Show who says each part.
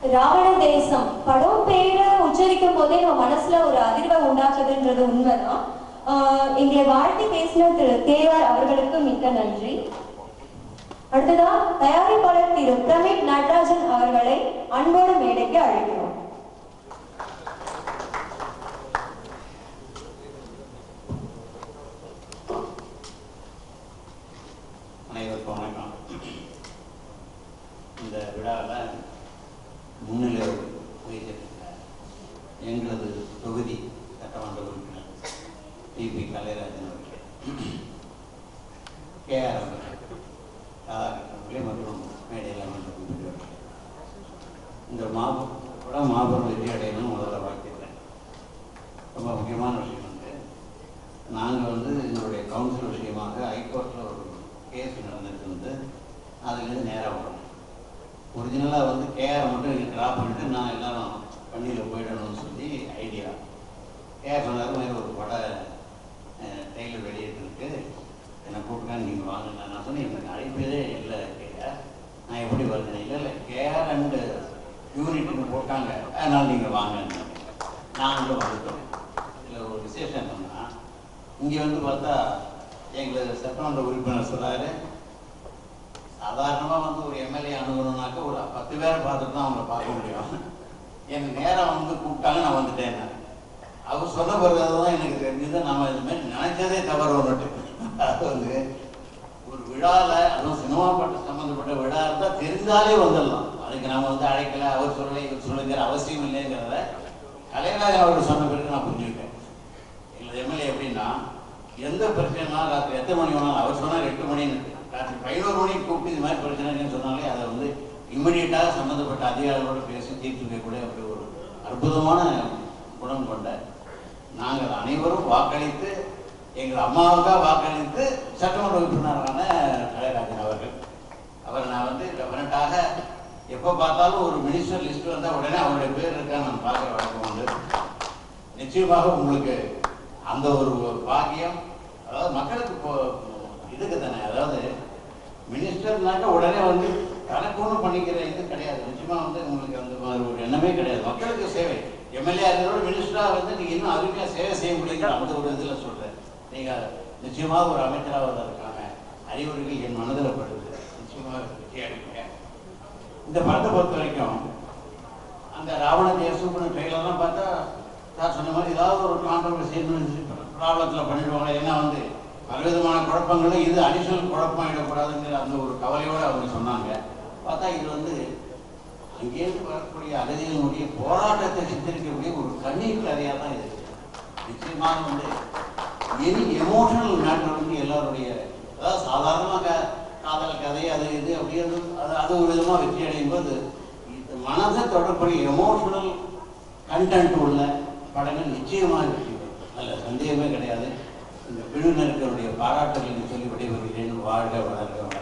Speaker 1: ராவண தேசம் படம் பேரை உச்சரிக்கும் போதே நம்ம மனசுல ஒரு அதிர்வை உண்டாக்குதுன்றது உண்மைதான் ஆஹ் எங்களை வாழ்த்தி பேசின திரு தேவார் அவர்களுக்கு மிக்க நன்றி அடுத்ததா தயாரிப்பாளர் திரு பிரமிட் நடராஜன் அவர்களை அன்போடு மேடைக்கு அழைக்கிறோம்
Speaker 2: அனைவருக்கும் வணக்கம் இந்த விழாவில் முன்னிலை வகித்திருக்கிற எங்களது தொகுதி சட்டமன்ற உறுப்பினர் டிபி கலைராஜன் அவர்கள் கேஆர் அவர்கள் ராதாகிருஷ்ணன் அவர்களே மற்றும் மேடையில் மன்ற உறுப்பினர்கள் இந்த மாபெரும் மாபெரும் வெற்றி அடையணும் முதல்ல வாழ்த்திடுறேன் ரொம்ப முக்கியமான விஷயம் வந்து நாங்கள் வந்து எங்களுடைய கவுன்சில் விஷயமாக ஹைகோர்ட்டில் ஒரு கேஸ் நடந்துட்டு வந்து அதுலேருந்து நேராக வரணும் ஒரிஜினலாக வந்து கேஆர் மட்டும் இங்கே ட்ராப் பண்ணிட்டு நான் எல்லாரும் வண்டியில் போயிடணும்னு சொல்லி ஐடியா கேஆர் சொன்னார் மாதிரி ஒரு பட டெய்லர் வெளியிட்டிருக்கு என்னை கூப்பிட்டா நீங்கள் வாங்க நான் சொன்னேன் எனக்கு அழைப்பதே இல்லை கேஆர் நான் எப்படி வருது இல்லை இல்லை கேஆர் அண்டு யூனிட்னு போட்டாங்க அதனால் நீங்கள் வாங்கன்னு நாங்களும் வந்துட்டோம் இதில் ஒரு விசேஷம் என்னன்னா இங்கே வந்து பார்த்தா எங்களுக்கு சட்டமன்ற உறுப்பினர் சொல்றாரு சாதாரணமாக வந்து ஒரு எம்எல்ஏ அணுகணும்னாக்க ஒரு பத்து பேரை பார்த்துட்டு தான் அவங்கள பார்க்க முடியும் எனக்கு நேரம் வந்து கூப்பிட்டாங்க நான் வந்துட்டேன் அவர் சொன்ன பிறகு தான் எனக்கு தெரிஞ்சது நம்ம இது மாதிரி நினைச்சதே தவறு ஒன்றுட்டு அது வந்து ஒரு விழாவில் அதுவும் சினிமா பாட்டு சம்மந்தப்பட்ட விழா இருந்தால் தெரிந்தாலே வந்துடலாம் அதுக்கு நம்ம வந்து அழைக்கல அவர் சொல்லலை இவர் சொல்லுங்கிற அவசியம் இல்லைங்கிறத கலைஞர் அவர் சொன்ன பிறகு நான் புரிஞ்சுக்கிட்டேன் எங்கள் எம்எல்ஏ எப்படின்னா எந்த பிரச்சனைனாலும் ராத்திரி எத்தனை மணி வேணாலும் அவர் சொன்னார் எட்டு மணின்னு ராத்திரி பதினோரு மணிக்கு கூப்பிட்டு இது மாதிரி பிரச்சனைன்னு சொன்னாலே அதை வந்து இம்மிடியட்டாக சம்மந்தப்பட்ட அதிகாரிகளோடு பேசி தீர்த்து வைக்கக்கூடிய அப்படி ஒரு அற்புதமான குணம் கொண்ட நாங்கள் அனைவரும் வாக்களித்து எங்கள் அம்மாவுக்காக வாக்களித்து சட்டமன்ற உறுப்பினரான கலைராஜன் அவர்கள் அவர் நான் வந்து டெஃபினட்டாக எப்போ பார்த்தாலும் ஒரு மினிஸ்டர் லிஸ்ட் வந்தால் உடனே அவருடைய பேர் இருக்கா நான் பார்க்குற வழக்கம் உண்டு நிச்சயமாக உங்களுக்கு அந்த ஒரு ஒரு பாக்கியம் அதாவது மக்களுக்கு இப்போ இதுக்கு தானே அதாவது மினிஸ்டர்னாக்க உடனே வந்து தனக்கு ஒன்றும் பண்ணிக்கிற இது கிடையாது நிச்சயமா வந்து உங்களுக்கு அந்த மாதிரி ஒரு எண்ணமே கிடையாது மக்களுக்கு சேவை எம்எல்ஏ இருக்கிறோட மினிஸ்டராக வந்து நீங்கள் இன்னும் அருமையாக சேவை செய்ய முடியுங்கிற அந்த ஒரு இதில் சொல்கிறேன் நீங்கள் நிச்சயமாக ஒரு அமைச்சராக வருவதற்கான அறிவுரைகள் என் மனதில் படுது நிச்சயமாக வெற்றி அடைப்பீங்க இந்த படத்தை பொறுத்த வரைக்கும் அந்த ராவண தேசம்னு ட்ரெயிலர்லாம் பார்த்தா சார் சொன்ன மாதிரி ஏதாவது ஒரு கான்ட்ரவர்சி ப்ராப்ளத்தில் பண்ணிடுவாங்க ஏன்னா வந்து பலவிதமான குழப்பங்களும் இது அடிஷனல் குழப்பம் ஆகிடக்கூடாதுங்கிற அந்த ஒரு கவலையோடு அவங்க சொன்னாங்க பார்த்தா இது வந்து அங்கேருந்து வரக்கூடிய அகதிகளுடைய போராட்டத்தை சித்தரிக்கக்கூடிய ஒரு கண்ணீர் கதையாக தான் இது நிச்சயமாக வந்து எனி எமோஷனல் மேட்டர் வந்து எல்லாருடைய அதாவது சாதாரணமாக காதல் கதை அது இது அப்படிங்கிறது அது அது ஒரு விதமாக வெற்றி அடையும் போது இது மனதை தொடர்புடைய எமோஷனல் கண்டென்ட் உள்ள படங்கள் நிச்சயமாக வெற்றி பெறும் அதில் சந்தேகமே கிடையாது இந்த குழுவினர்களுடைய பாராட்டுகள் சொல்லி விடைபெறுகிறேன் வாழ்க வளர்க